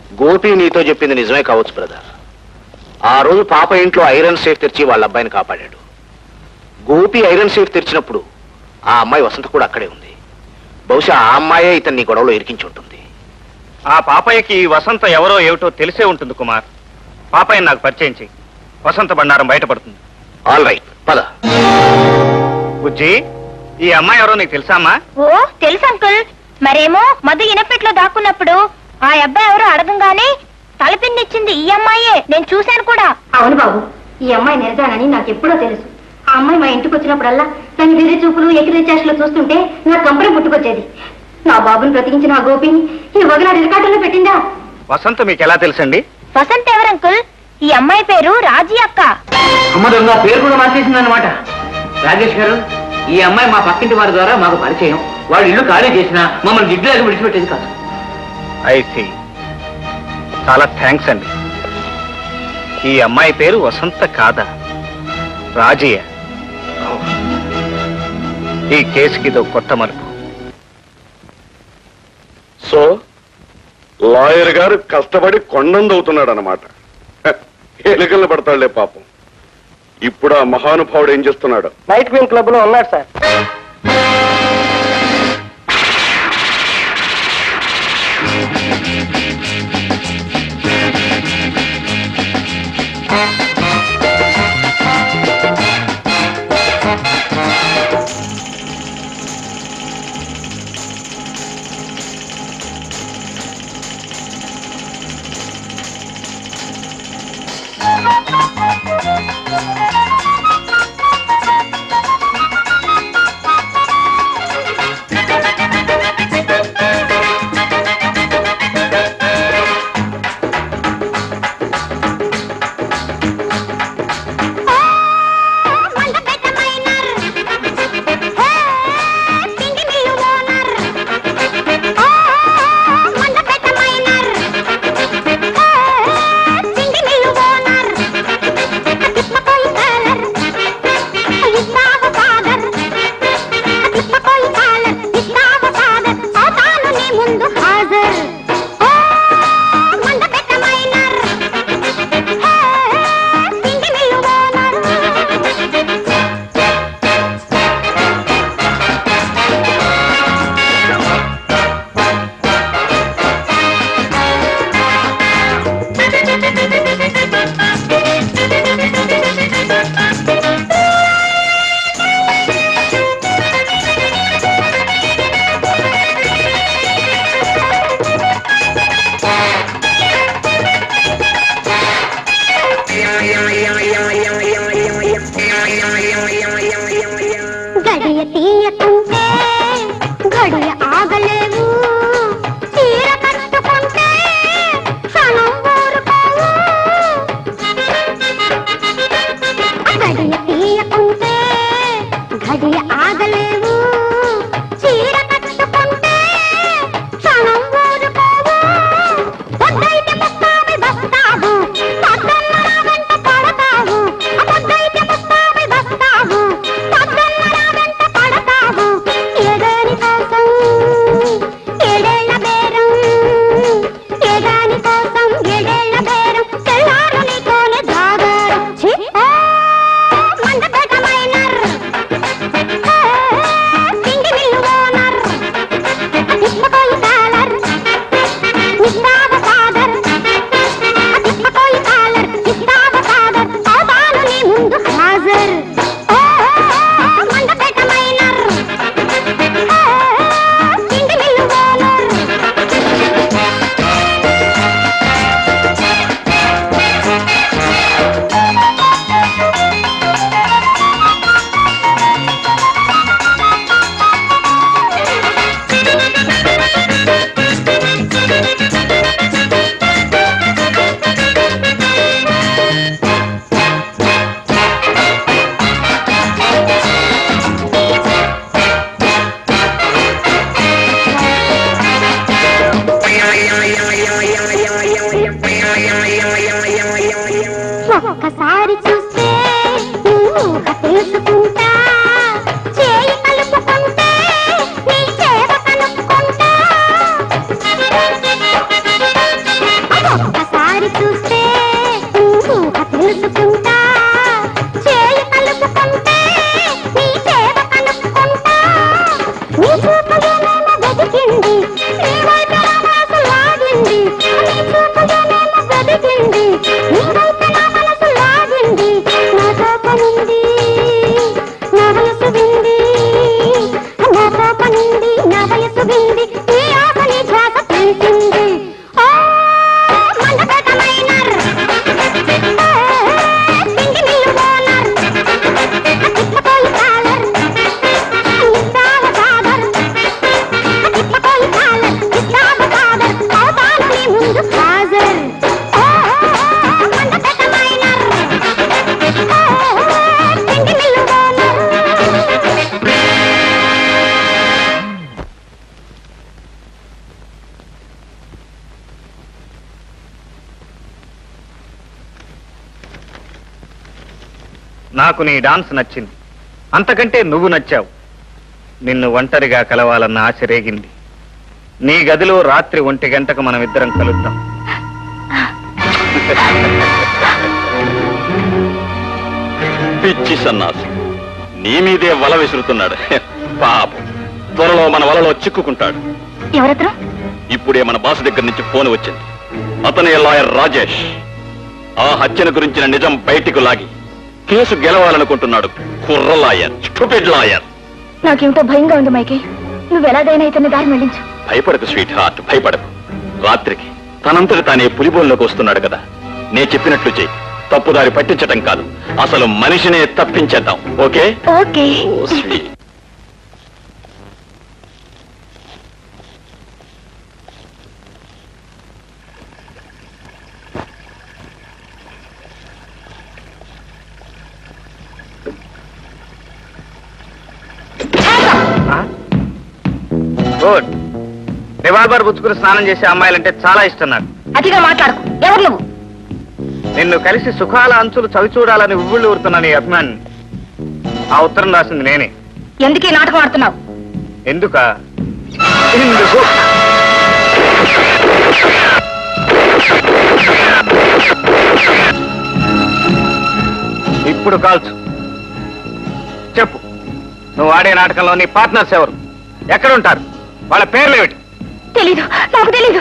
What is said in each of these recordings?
గోపి నీతో చెప్పింది నిజమే కావచ్చు బ్రదర్ ఆ రోజు పాప ఇంట్లో ఐరన్ సేఫ్ తెరిచి వాళ్ళ అబ్బాయిని కాపాడాడు గోపి ఐరన్ సేఫ్ తెరిచినప్పుడు ఆ అమ్మాయి వసంత కూడా అక్కడే ఉంది బహుశా ఆ అమ్మాయే ఇతన్ని గొడవలో ఇరికించి ఉంటుంది ఆ పాపయ్యకి ఈ వసంత ఎవరో ఏమిటో తెలిసే ఉంటుంది కుమార్ పాపయ్య నాకు పరిచయం చెయ్యి వసంత బండారం బయటపడుతుంది ఆల్ రైట్ పద బుజ్జి ఈ అమ్మాయి ఎవరో నీకు తెలుసా అమ్మా ఓ తెలుసు అంకుల్ మరేమో మధు ఇనపెట్లో దాక్కున్నప్పుడు ఆ అబ్బాయి ఎవరో అడగంగానే తలపిన్నిచ్చింది ఈ అమ్మాయే నేను చూశాను కూడా అవును బాబు ఈ అమ్మాయి నిరజానని నాకు ఎప్పుడో తెలుసు ఆ అమ్మాయి మా ఇంటికి వచ్చినప్పుడల్లా దాని వెర్రి చూపులు ఎగిరి చేష్టలు చూస్తుంటే నాకు కంపరం పుట్టుకొచ్చేది నా బాబుని బ్రతికించిన ఆ గోపిని ఈ వగనాడు రికార్డులో పెట్టిందా వసంత మీకు ఎలా తెలుసండి వసంత్ ఎవరు అంకుల్ ఈ అమ్మాయి పేరు రాజీ అక్క అమ్మడు నా పేరు కూడా మార్చేసింది అనమాట రాజేష్ గారు ఈ అమ్మాయి మా పక్కింటి వారి ద్వారా మాకు పరిచయం వాడు ఇల్లు ఖాళీ చేసినా మమ్మల్ని జిడ్డులాగా విడిచిపెట్టేది కాదు ఐసి చాలా థ్యాంక్స్ అండి ఈ అమ్మాయి పేరు వసంత కాదా రాజయ్య ఈ కేసుకి ఇదో కొత్త మలుపు సో లాయర్ గారు కష్టపడి కొండందవుతున్నాడు అనమాట ఎలుకలు పడతాడులే పాపం ఇప్పుడు ఆ మహానుభావుడు ఏం చేస్తున్నాడు నైట్ క్వీన్ క్లబ్ లో ఉన్నాడు సార్ ముందు హాజర్ ఓ మంద పెట్ట మైనర్ పిండి మిల్లు ఓనర్ గడియ తీయకుంటే గడియ ఆగలేవు చీర కట్టుకుంటే క్షణం ఊరుకోవు గడియ తీయకుంటే గడియ ఆగలేవు చీర కట్టుకుంటే క్షణం ఊరుకోవు పొద్దైతే ముస్తాబి వస్తావు పొద్దున్న నా వెంట పడతావు పొద్దైతే ముస్తాబి వస్తావు పొద్దున్న నా వెంట పడతావు ఏడాని కోసం ఏడేళ్ల బేరం ఏడాని కోసం ఏడేళ్ల బేరం తెల్లారు నీతోనే జాగారం ఛీ! ఓ, మందపేట మైనర్ ఏ, పిండి మిల్లు ఓనర్ తిప్పకోయి కాలర్ ఇస్తావ ఫాదర్ తిప్పకోయి కాలర్ ఇస్తావ ఫాదర్ అవుతాను నీ ముందు హాజర్ ఓ, మందపేట మైనర్ ఏ, పిండి మిల్లు ఓనర్ ఒక్కసారి చూస్తే ఊహ తెలుసుకుంటా చేయి కలుపుకుంటే నీ చేవ కనుక్కుంటా తాకింది నీ చూపులోనేమో వెదిగింది నీ వైపు నా మనసు లాగింది నా కోపనుంది నా వయసు వింది నా కోపనుంది నా వయసు వింది నీ ఆకలి ధ్యాస పెంచింది ఓ మందపేట మైనర్ ఏ, పిండి మిల్లు ఓనర్ తిప్పకోలు కాలర్ నిస్సాల కాదర్ తిప్పకోలు కాలర్ నిస్సాల కాదర్ అవుతాను నీ ముందు హాజర్ ఓ మందపేట మైనర్ ఏ, పిండి మిల్లు ఓనర్ నాకు నీ డాన్స్ నచ్చింది అంతకంటే నువ్వు నచ్చావు నిన్ను ఒంటరిగా కలవాలన్న ఆశ రేగింది నీ గదిలో రాత్రి ఒంటి గంటకు మనం ఇద్దరం కలుద్దాం పిచ్చి సన్నాసి నీ మీదే వల విసురుతున్నాడు పాపం త్వరలో మన వలలో చిక్కుకుంటాడు ఎవరతను ఇప్పుడే మన బాస్ దగ్గర నుంచి ఫోన్ వచ్చింది అతనే లాయర్ రాజేష్ ఆ హత్యను గురించిన నిజం బయటికి లాగి కేసు గెలవాలనుకుంటున్నాడు కుర్ర లాయర్ స్టూపిడ్ లాయర్ నాకేమిటో భయంగా ఉంది మైకి నువ్వు ఎలాగైనా ఇతన్ని దారి మళ్ళించు భయపడకు స్వీట్ హార్ట్ భయపడకు రాత్రికి తనంతటి తానే పులిబోల్లోకి వస్తున్నాడు కదా నే చెప్పినట్లు చెయ్యి తప్పుదారి పట్టించటం కాదు అసలు మనిషినే తప్పించేద్దాం ఓకే ఓకే ఓ స్వీట్ గుడ్ రివాల్వర్ పుచ్చుకుని స్నానం చేసే అమ్మాయిలంటే చాలా ఇష్టం నాకు అతిగా మాట్లాడకు ఎవరు నువ్వు నిన్ను కలిసి సుఖాల అంచులు చవి చూడాలని ఉవ్వుళ్ళు ఊరుతున్న నీ అభిమాని ఆ ఉత్తరం రాసింది నేనే ఎందుకు ఈ నాటకం ఆడుతున్నావు ఎందుక ఎందుకు ఇప్పుడు కాల్చు చెప్పు నువ్వు ఆడే నాటకంలో నీ పార్ట్నర్స్ ఎవరు ఎక్కడ ఉంటారు వాళ్ళ పేర్లు ఏమిటి తెలీదు నాకు తెలీదు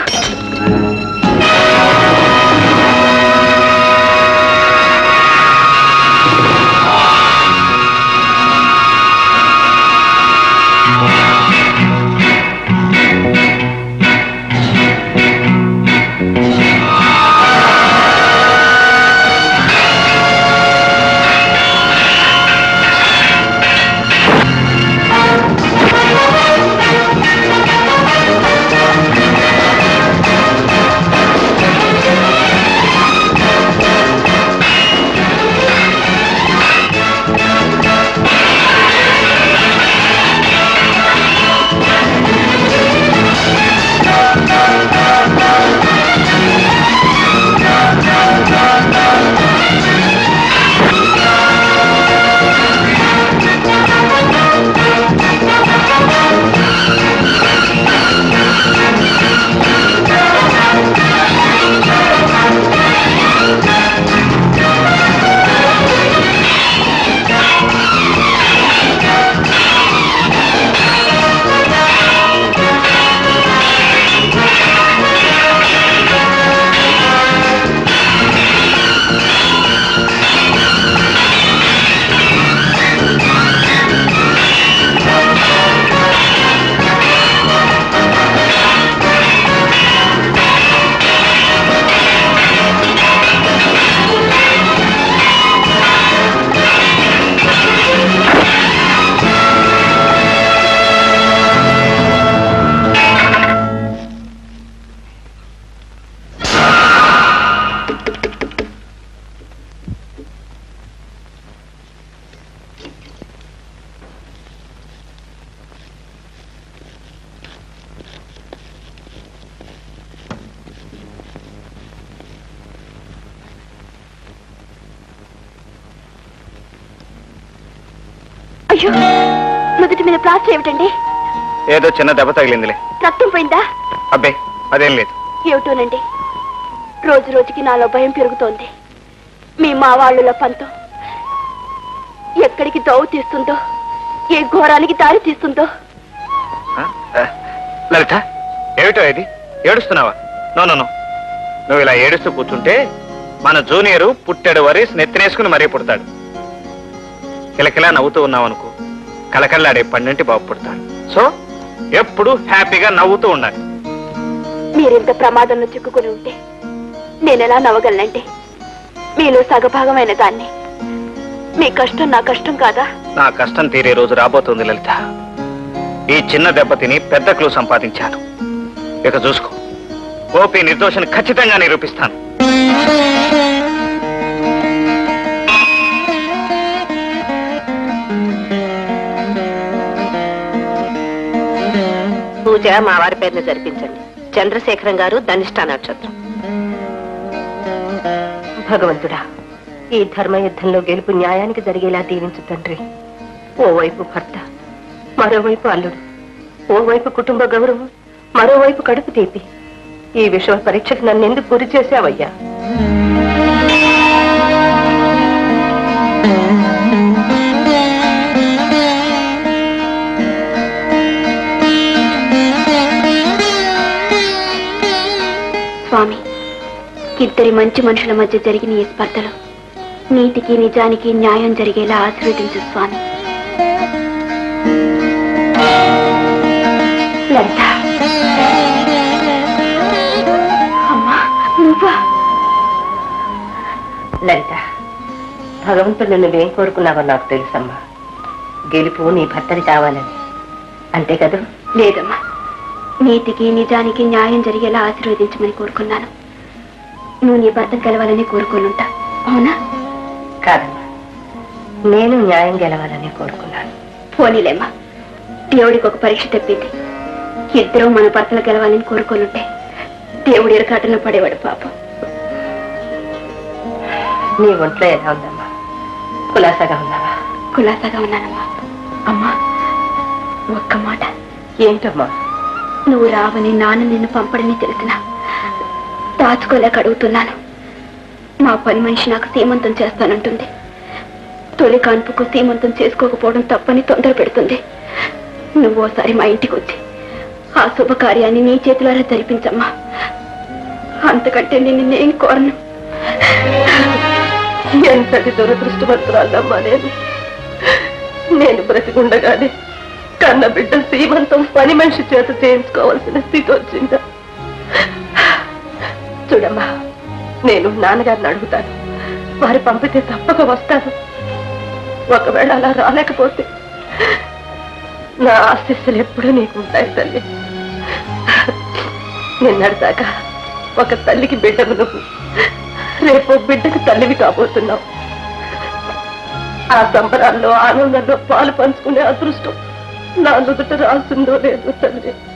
అయ్యో నుదుటి మీద ప్లాస్టర్ ఏమిటండి ఏదో చిన్న దెబ్బ తగిలిందిలే రక్తం పోయిందా అబ్బే అదేం లేదు ఏమిటోనండి రోజు రోజుకి నాలో భయం పెరుగుతోంది మీ మా వాళ్ళ పంతం ఎక్కడికి దోవ తీస్తుందో ఏ ఘోరానికి దారి తీస్తుందో ఆ? ఆ, లలిత ఏమిటో ఇది ఏడుస్తున్నావా నో నో నో నువ్వు ఇలా ఏడుస్తూ కూర్చుంటే మన జూనియరు పుట్టాడు వరీస్ నెత్తినేసుకుని మరీ పుడతాడు కిలకిలా నవ్వుతూ ఉన్నావు అనుకో కలకల్లాడే పన్నెంటి బాబు పుడతాడు సో ఎప్పుడు హ్యాపీగా నవ్వుతూ ఉండాలి మీరింత ప్రమాదంలో చిక్కుకుని ఉంటే నేనెలా నవ్వగలనంటే మీలో సగభాగమైన దాన్ని మీ కష్టం నా కష్టం కాదా నా కష్టం తీరే రోజు రాబోతుంది లలిత ఈ చిన్న దెబ్బతిని పెద్ద క్లూ సంపాదించాను ఇక చూసుకో గోపి నిర్దోషని ఖచ్చితంగా నిరూపిస్తాను పూజ మా వారి పేరుని జరిపించండి చంద్రశేఖరం గారు ధనిష్ట నక్షత్రం భగవంతుడా ఈ ధర్మయుద్ధంలో గెలుపు న్యాయానికి జరిగేలా దీవించు తండ్రి ఓవైపు భర్త మరోవైపు అల్లుడు ఓవైపు కుటుంబ గౌరవం మరోవైపు కడుపు తీపి ఈ విషయ పరీక్షకు నన్ను ఎందుకు గురి చేశావయ్యా స్వామి ఇద్దరి మంచి మనుషుల మధ్య జరిగిన ఈ స్పర్ధలో నీతికి నిజానికి న్యాయం జరిగేలా ఆశీర్వదించు స్వామి లలిత అమ్మా నువ్వా లలిత భగవంతుడు నువ్వేం కోరుకున్నావో నాకు తెలుసమ్మా గెలుపు నీ భర్తని కావాలని అంతే కదా లేదమ్మా నీతికి నిజానికి న్యాయం జరిగేలా ఆశీర్వదించమని కోరుకున్నాను నువ్వు నీ భర్త కలవాలని కోరుకునుంటా అవునా కాదమ్మా నేను న్యాయం గెలవాలని కోరుకున్నాను పోనీలేమ్మా దేవుడికి ఒక పరీక్ష తెప్పింది ఇద్దరూ మన భర్తలు గెలవాలని కోరుకునుంటే దేవుడి ఇరకాటంలో పడేవాడు పాపం నీ ఒంట్లో ఎలా ఉందమ్మా కులాసాగా ఉన్నావా కులాసాగా ఉన్నానమ్మా అమ్మా ఒక్క మాట ఏంటమ్మా నువ్వు రావని నాన్న నిన్ను పంపడని తెలిసిన దాచుకోలేక అడుగుతున్నాను మా పని మనిషి నాకు సీమంతం చేస్తానంటుంది తొలి కాన్పుకు సీమంతం చేసుకోకపోవడం తప్పని తొందర పెడుతుంది నువ్వు ఓసారి మా ఇంటికి వచ్చి ఆ శుభకార్యాన్ని నీ చేతులారా జరిపించమ్మా అంతకంటే నేను నేను కోరను ఎంతటి దురదృష్టవంతురాలమ్మా నేను నేను బ్రతికుండగానే కన్న బిడ్డ సీమంతం పని మనిషి చేత చేయించుకోవాల్సిన స్థితి వచ్చిందా చూడమ్మా నేను నాన్నగారిని అడుగుతాను వారు పంపితే తప్పక వస్తాను ఒకవేళ అలా రాలేకపోతే నా ఆశీస్సులు ఎప్పుడూ నీకు ఉంటాయి తల్లి నిన్నటిదాకా ఒక తల్లికి బిడ్డకు నువ్వు రేపు బిడ్డకు తల్లివి కాబోతున్నావు ఆ సంబరాల్లో ఆనందంలో పాలు పంచుకునే అదృష్టం నా నుదుట రాసిందో లేదో తండ్రి